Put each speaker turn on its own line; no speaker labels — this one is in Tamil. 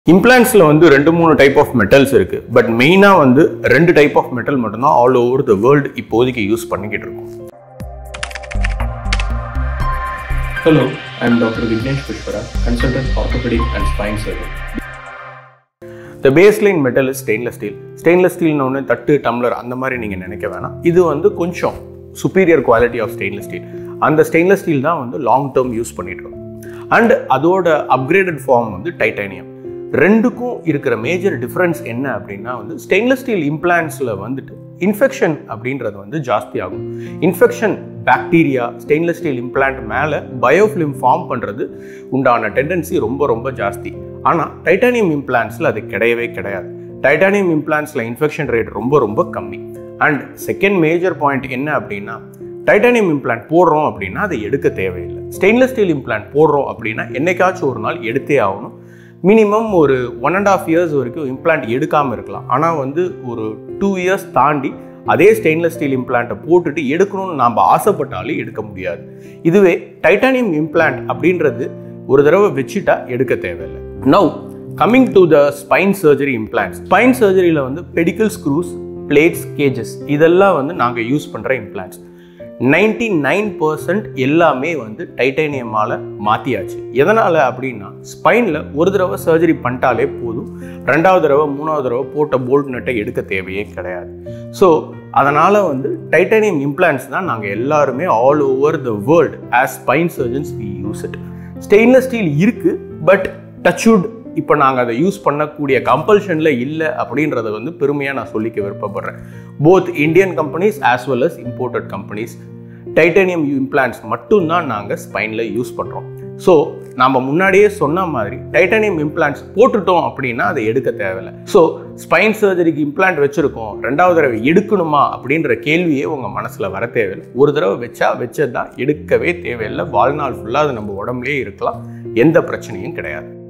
இம்ப்ளான்ஸில் வந்து ரெண்டு மூணு டைப் ஆஃப் மெட்டல்ஸ் இருக்குது பட் மெயினாக வந்து ரெண்டு டைப் ஆஃப் மெட்டல் மட்டும்தான் ஆல் ஓவர் த வேர்ல்டு இப்போதைக்கு யூஸ் பண்ணிக்கிட்டு இருக்கோம்
Hello, I am Dr. Vignesh Pushpara, consultant orthopedic and spine surgeon.
The baseline metal is stainless steel stainless ஸ்டீல்னு ஒன்று தட்டு டம்ளர் அந்த மாதிரி நீங்கள் நினைக்க வேணாம் இது வந்து கொஞ்சம் superior quality of stainless steel அந்த ஸ்டெயின்லெஸ் ஸ்டீல் தான் வந்து லாங் டேர்ம் யூஸ் பண்ணிட்டு இருக்கோம் அண்ட் அதோட அப்கிரேடட் ஃபார்ம் வந்து டைட்டானியம் ரெண்டுக்கும் இருக்கிற மேஜர் டிஃப்ரென்ஸ் என்ன அப்படின்னா வந்து ஸ்டெயின்லெஸ் ஸ்டீல் இம்ப்ளான்ஸில் வந்துட்டு இன்ஃபெக்ஷன் அப்படின்றது வந்து ஜாஸ்தி ஆகும் infection bacteria stainless steel implant மேலே பயோஃபிலிம் ஃபார்ம் பண்ணுறது உண்டான டெண்டன்சி ரொம்ப ரொம்ப ஜாஸ்தி ஆனால் டைட்டானியம் இம்ப்ளான்ஸில் அது கிடையவே கிடையாது டைட்டானியம் இம்ப்ளான்ஸில் இன்ஃபெக்ஷன் ரேட் ரொம்ப ரொம்ப கம்மி அண்ட் செகண்ட் மேஜர் பாயிண்ட் என்ன அப்படின்னா டைட்டானியம் இம்ப்ளான்ட் போடுறோம் அப்படின்னா அதை எடுக்க தேவையில்லை ஸ்டெயின்லெஸ் ஸ்டீல் இம்ப்ளான்ட் போடுறோம் அப்படின்னா என்னைக்காச்சும் ஒரு நாள் எடுத்தே ஆகணும் மினிமம் ஒரு ஒன் அண்ட் ஆஃப் இயர்ஸ் வரைக்கும் இம்ப்ளான்ட் எடுக்காமல் இருக்கலாம் ஆனால் வந்து ஒரு டூ இயர்ஸ் தாண்டி அதே ஸ்டெயின்லெஸ் ஸ்டீல் இம்ப்ளான்ட்டை போட்டுட்டு எடுக்கணும்னு நாம் ஆசைப்பட்டாலும் எடுக்க முடியாது இதுவே டைட்டானியம் இம்ப்ளான்ட் அப்படின்றது ஒரு தடவை வச்சுட்டா எடுக்க தேவையில்லை now coming to the spine surgery implants spine சர்ஜரியில் வந்து பெடிக்கல் ஸ்க்ரூஸ் பிளேட்ஸ் கேஜஸ் இதெல்லாம் வந்து நாங்கள் யூஸ் பண்ணுற இம்ப்ளான்ட்ஸ் நைன்டி நைன் பர்சன்ட் எல்லாமே வந்து டைட்டானியமால் மாற்றியாச்சு எதனால் அப்படின்னா ஸ்பைனில் ஒரு தடவை சர்ஜரி பண்ணிட்டாலே போதும் ரெண்டாவது தடவை மூணாவது தடவை போட்ட போல்ட் நட்டை எடுக்க தேவையே கிடையாது ஸோ அதனால் வந்து டைட்டானியம் இம்ப்ளான்ட்ஸ் தான் நாங்கள் எல்லாருமே all over the world as spine surgeons we use it stainless steel இருக்குது பட் டச்வுட் இப்போ நாங்கள் அதை யூஸ் பண்ணக்கூடிய கம்பல்ஷனில் இல்லை அப்படின்றத வந்து பெருமையாக நான் சொல்லிக்க விருப்பப்படுறேன் both Indian companies as well as imported companies titanium implants மட்டும்தான் நாங்கள் ஸ்பைனில் யூஸ் பண்ணுறோம் ஸோ நம்ம முன்னாடியே சொன்ன மாதிரி டைட்டானியம் இம்ப்ளான்ட்ஸ் போட்டுட்டோம் அப்படின்னா அதை எடுக்க தேவையில்லை ஸோ ஸ்பைன் சர்ஜரிக்கு இம்ப்ளான்ட் வச்சுருக்கோம் ரெண்டாவது தடவை எடுக்கணுமா அப்படின்ற கேள்வியே உங்கள் மனசில் வர தேவையில்லை ஒரு தடவை வச்சா வச்சது தான் எடுக்கவே தேவையில்லை வாழ்நாள் ஃபுல்லாக அது நம்ம உடம்புலேயே இருக்கலாம் எந்த பிரச்சனையும் கிடையாது